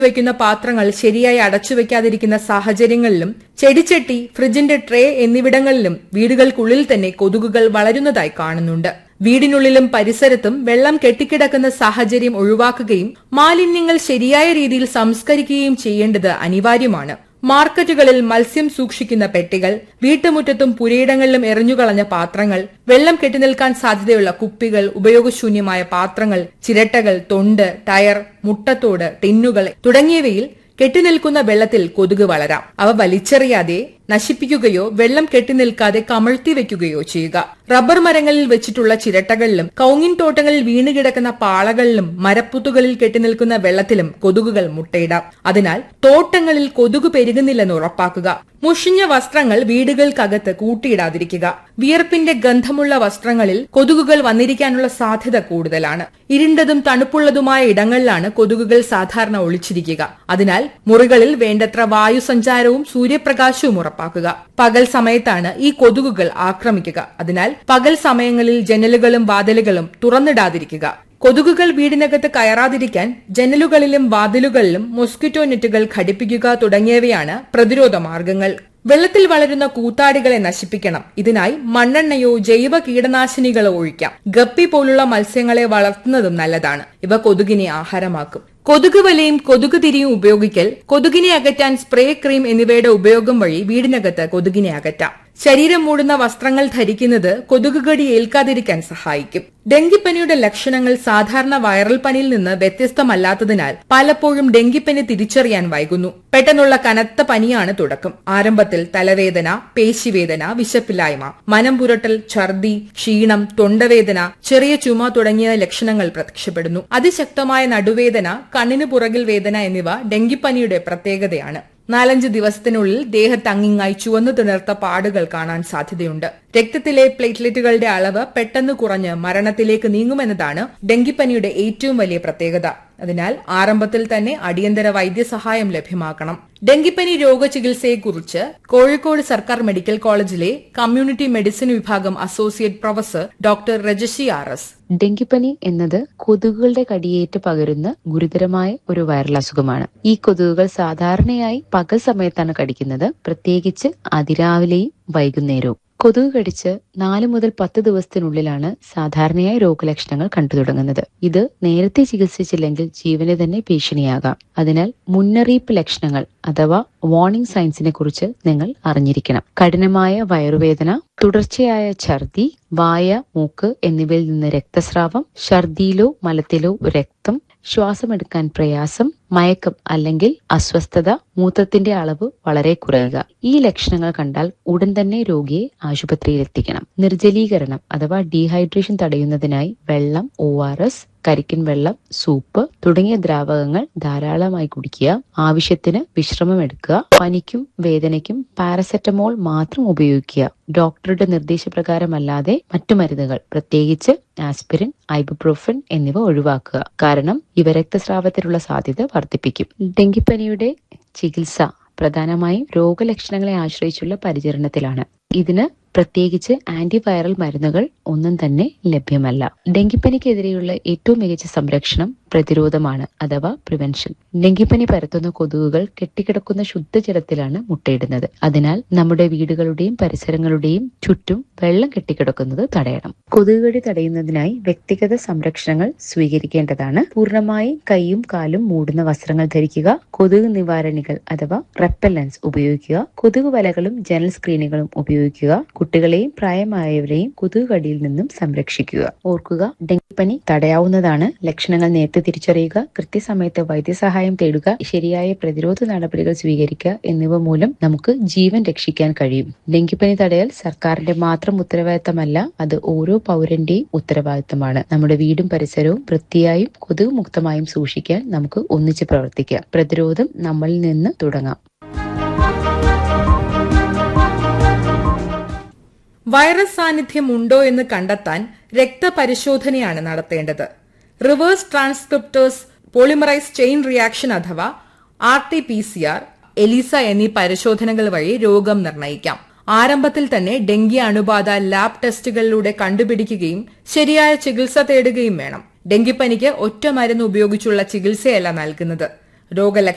വെക്കുന്ന പാത്രങ്ങൾ ശരിയായി അടച്ചുവെക്കാതിരിക്കുന്ന സാഹചര്യങ്ങളിലും ചെടിച്ചട്ടി ഫ്രിഡ്ജിന്റെ ട്രേ എന്നിവിടങ്ങളിലും വീടുകൾക്കുള്ളിൽ തന്നെ കൊതുകുകൾ വളരുന്നതായി കാണുന്നുണ്ട് വീടിനുള്ളിലും പരിസരത്തും വെള്ളം കെട്ടിക്കിടക്കുന്ന സാഹചര്യം ഒഴിവാക്കുകയും മാലിന്യങ്ങൾ ശരിയായ രീതിയിൽ സംസ്കരിക്കുകയും ചെയ്യേണ്ടത് അനിവാര്യമാണ് മാർക്കറ്റുകളിൽ മത്സ്യം സൂക്ഷിക്കുന്ന പെട്ടികൾ വീട്ടുമുറ്റത്തും പുരയിടങ്ങളിലും എറിഞ്ഞുകളഞ്ഞ പാത്രങ്ങൾ വെള്ളം കെട്ടിനിൽക്കാൻ സാധ്യതയുള്ള കുപ്പികൾ ഉപയോഗശൂന്യമായ പാത്രങ്ങൾ ചിരട്ടകൾ തൊണ്ട് ടയർ മുട്ടത്തോട് ടിന്നുകൾ തുടങ്ങിയവയിൽ കെട്ടിനിൽക്കുന്ന വെള്ളത്തിൽ കൊതുക് വളരാം അവ വലിച്ചെറിയാതെ നശിപ്പിക്കുകയോ വെള്ളം കെട്ടിനിൽക്കാതെ കമഴ്ത്തി വെക്കുകയോ ചെയ്യുക റബ്ബർ മരങ്ങളിൽ വെച്ചിട്ടുള്ള ചിരട്ടകളിലും കൌങ്ങിൻ തോട്ടങ്ങളിൽ വീണുകിടക്കുന്ന പാളകളിലും മരപ്പുത്തുകളിൽ കെട്ടിനിൽക്കുന്ന വെള്ളത്തിലും കൊതുകുകൾ മുട്ടയിടാം അതിനാൽ തോട്ടങ്ങളിൽ കൊതുക് പെരുകുന്നില്ലെന്ന് ഉറപ്പാക്കുക മുഷിഞ്ഞ വസ്ത്രങ്ങൾ വീടുകൾക്കകത്ത് കൂട്ടിയിടാതിരിക്കുക വിയർപ്പിന്റെ ഗന്ധമുള്ള വസ്ത്രങ്ങളിൽ കൊതുകുകൾ വന്നിരിക്കാനുള്ള സാധ്യത കൂടുതലാണ് ഇരുണ്ടതും തണുപ്പുള്ളതുമായ ഇടങ്ങളിലാണ് കൊതുകുകൾ സാധാരണ ഒളിച്ചിരിക്കുക അതിനാൽ മുറികളിൽ വേണ്ടത്ര വായുസഞ്ചാരവും സൂര്യപ്രകാശവും ഉറപ്പാക്കുക പകൽ സമയത്താണ് ഈ കൊതുകുകൾ ആക്രമിക്കുക അതിനാൽ പകൽ സമയങ്ങളിൽ ജനലുകളും വാതിലുകളും തുറന്നിടാതിരിക്കുക കൊതുകുകൾ വീടിനകത്ത് കയറാതിരിക്കാൻ ജനലുകളിലും വാതിലുകളിലും മൊസ്കിറ്റോ നെറ്റുകൾ ഘടിപ്പിക്കുക തുടങ്ങിയവയാണ് പ്രതിരോധ മാർഗങ്ങൾ വെള്ളത്തിൽ വളരുന്ന കൂത്താടികളെ നശിപ്പിക്കണം ഇതിനായി മണ്ണെണ്ണയോ ജൈവ കീടനാശിനികളോ ഒഴിക്കാം ഗപ്പി പോലുള്ള മത്സ്യങ്ങളെ വളർത്തുന്നതും നല്ലതാണ് ഇവ കൊതുകിനെ ആഹാരമാക്കും കൊതുക് വലയും കൊതുക് തിരിയും ഉപയോഗിക്കൽ കൊതുകിനെ അകറ്റാൻ സ്പ്രേ ക്രീം എന്നിവയുടെ ഉപയോഗം വഴി വീടിനകത്ത് കൊതുകിനെ അകറ്റാം ശരീരം മൂടുന്ന വസ്ത്രങ്ങൾ ധരിക്കുന്നത് കൊതുകുകടി ഏൽക്കാതിരിക്കാൻ സഹായിക്കും ഡെങ്കിപ്പനിയുടെ ലക്ഷണങ്ങൾ സാധാരണ വൈറൽ പനിയിൽ നിന്ന് വ്യത്യസ്തമല്ലാത്തതിനാൽ പലപ്പോഴും ഡെങ്കിപ്പനി തിരിച്ചറിയാൻ വൈകുന്നു പെട്ടെന്നുള്ള കനത്ത പനിയാണ് തുടക്കം ആരംഭത്തിൽ തലവേദന പേശിവേദന വിശപ്പില്ലായ്മ മനം പുരട്ടൽ ഛർദി ക്ഷീണം തൊണ്ടവേദന ചെറിയ ചുമ തുടങ്ങിയ ലക്ഷണങ്ങൾ പ്രത്യക്ഷപ്പെടുന്നു അതിശക്തമായ നടുവേദന കണ്ണിന് പുറകിൽ വേദന എന്നിവ ഡെങ്കിപ്പനിയുടെ പ്രത്യേകതയാണ് നാലഞ്ച് ദിവസത്തിനുള്ളിൽ ദേഹത്തങ്ങിങ്ങായി ചുവന്നു തിണർത്ത പാടുകൾ കാണാൻ സാധ്യതയുണ്ട് രക്തത്തിലെ പ്ലേറ്റ്ലെറ്റുകളുടെ അളവ് പെട്ടെന്ന് കുറഞ്ഞ് മരണത്തിലേക്ക് നീങ്ങുമെന്നതാണ് ഡെങ്കിപ്പനിയുടെ ഏറ്റവും വലിയ പ്രത്യേകത അതിനാൽ ആരംഭത്തിൽ തന്നെ അടിയന്തര വൈദ്യസഹായം ലഭ്യമാക്കണം ഡെങ്കിപ്പനി രോഗചികിത്സയെക്കുറിച്ച് കോഴിക്കോട് സർക്കാർ മെഡിക്കൽ കോളേജിലെ കമ്മ്യൂണിറ്റി മെഡിസിൻ വിഭാഗം associate professor doctor Rajashi R S ഡെങ്കിപ്പനി എന്നത് കൊതുകുകളുടെ കടിയേറ്റ് പകരുന്ന ഗുരുതരമായ ഒരു വൈറൽ അസുഖമാണ് ഈ കൊതുകുകൾ സാധാരണയായി പകൽ സമയത്താണ് കടിക്കുന്നത് പ്രത്യേകിച്ച് അതിരാവിലെയും വൈകുന്നേരവും കൊതുക് കടിച്ച് നാല് മുതൽ പത്ത് ദിവസത്തിനുള്ളിലാണ് സാധാരണയായി രോഗലക്ഷണങ്ങൾ കണ്ടു തുടങ്ങുന്നത് ഇത് നേരത്തെ ചികിത്സിച്ചില്ലെങ്കിൽ ജീവന് തന്നെ ഭീഷണിയാകാം അതിനാൽ മുന്നറിയിപ്പ് ലക്ഷണങ്ങൾ അഥവാ വാർണിംഗ് സൈൻസിനെ കുറിച്ച് നിങ്ങൾ അറിഞ്ഞിരിക്കണം കഠിനമായ വയറുവേദന തുടർച്ചയായ ഛർദി വായ മൂക്ക് എന്നിവയിൽ നിന്ന് രക്തസ്രാവം ഛർദിയിലോ മലത്തിലോ രക്തം ശ്വാസമെടുക്കാൻ പ്രയാസം മയക്കം അല്ലെങ്കിൽ അസ്വസ്ഥത മൂത്രത്തിന്റെ അളവ് വളരെ കുറയുക ഈ ലക്ഷണങ്ങൾ കണ്ടാൽ ഉടൻ തന്നെ രോഗിയെ ആശുപത്രിയിൽ എത്തിക്കണം നിർജ്ജലീകരണം അഥവാ ഡീഹൈഡ്രേഷൻ തടയുന്നതിനായി വെള്ളം ഒ ആർ എസ് കരിക്കിൻ വെള്ളം സൂപ്പ് തുടങ്ങിയ ദ്രാവകങ്ങൾ ധാരാളമായി കുടിക്കുക ആവശ്യത്തിന് വിശ്രമം എടുക്കുക പനിക്കും വേദനയ്ക്കും പാരസെറ്റമോൾ മാത്രം ഉപയോഗിക്കുക ഡോക്ടറുടെ നിർദ്ദേശപ്രകാരമല്ലാതെ മറ്റു മരുന്നുകൾ പ്രത്യേകിച്ച് ആസ്പിരിൻ ഐബുപ്രോഫൻ എന്നിവ ഒഴിവാക്കുക കാരണം ഇവ രക്തസ്രാവത്തിനുള്ള സാധ്യത വർദ്ധിപ്പിക്കും ഡെങ്കിപ്പനിയുടെ ചികിത്സ പ്രധാനമായും രോഗലക്ഷണങ്ങളെ ആശ്രയിച്ചുള്ള പരിചരണത്തിലാണ് ഇതിന് പ്രത്യേകിച്ച് ആന്റിവൈറൽ മരുന്നുകൾ ഒന്നും തന്നെ ലഭ്യമല്ല ഡെങ്കിപ്പനിക്കെതിരെയുള്ള ഏറ്റവും മികച്ച സംരക്ഷണം പ്രതിരോധമാണ് അഥവാ പ്രിവെൻഷൻ ഡെങ്കിപ്പനി പരത്തുന്ന കൊതുകുകൾ കെട്ടിക്കിടക്കുന്ന ശുദ്ധജലത്തിലാണ് മുട്ടയിടുന്നത് അതിനാൽ നമ്മുടെ വീടുകളുടെയും പരിസരങ്ങളുടെയും ചുറ്റും വെള്ളം കെട്ടിക്കിടക്കുന്നത് തടയണം കൊതുകുകടി തടയുന്നതിനായി വ്യക്തിഗത സംരക്ഷണങ്ങൾ സ്വീകരിക്കേണ്ടതാണ് പൂർണ്ണമായി കൈയും കാലും മൂടുന്ന വസ്ത്രങ്ങൾ ധരിക്കുക കൊതുക് നിവാരണികൾ അഥവാ റെപ്പല്ലൻസ് ഉപയോഗിക്കുക കൊതുക് വലകളും ജനൽ സ്ക്രീനുകളും ഉപയോഗിക്കുക കുട്ടികളെയും പ്രായമായവരെയും കൊതുക് കടിയിൽ നിന്നും സംരക്ഷിക്കുക ഓർക്കുക ഡെങ്കിപ്പനി തടയാവുന്നതാണ് ലക്ഷണങ്ങൾ നേരത്തെ തിരിച്ചറിയുക കൃത്യസമയത്ത് വൈദ്യസഹായം തേടുക ശരിയായ പ്രതിരോധ നടപടികൾ സ്വീകരിക്കുക എന്നിവ മൂലം നമുക്ക് ജീവൻ രക്ഷിക്കാൻ കഴിയും ഡെങ്കിപ്പനി തടയൽ സർക്കാരിന്റെ മാത്രം ഉത്തരവാദിത്തമല്ല അത് ഓരോ പൗരന്റെയും ഉത്തരവാദിത്തമാണ് നമ്മുടെ വീടും പരിസരവും വൃത്തിയായും കൊതുക് മുക്തമായും സൂക്ഷിക്കാൻ നമുക്ക് ഒന്നിച്ച് പ്രവർത്തിക്കാം പ്രതിരോധം നമ്മളിൽ നിന്ന് തുടങ്ങാം വൈറസ് സാന്നിധ്യം ഉണ്ടോ എന്ന് കണ്ടെത്താൻ രക്തപരിശോധനയാണ് നടത്തേണ്ടത് reverse transcriptase polymerase chain reaction അഥവാ R T P C R ELISA എന്നീ പരിശോധനകൾ വഴി രോഗം നിർണയിക്കാം ആരംഭത്തിൽ തന്നെ ഡെങ്കി അണുബാധ ലാബ് ടെസ്റ്റുകളിലൂടെ കണ്ടുപിടിക്കുകയും ശരിയായ ചികിത്സ തേടുകയും വേണം ഡെങ്കിപ്പനിക്ക് ഒറ്റ മരുന്ന് ഉപയോഗിച്ചുള്ള ചികിത്സയല്ല നൽകുന്നത് രോഗലക്ഷണം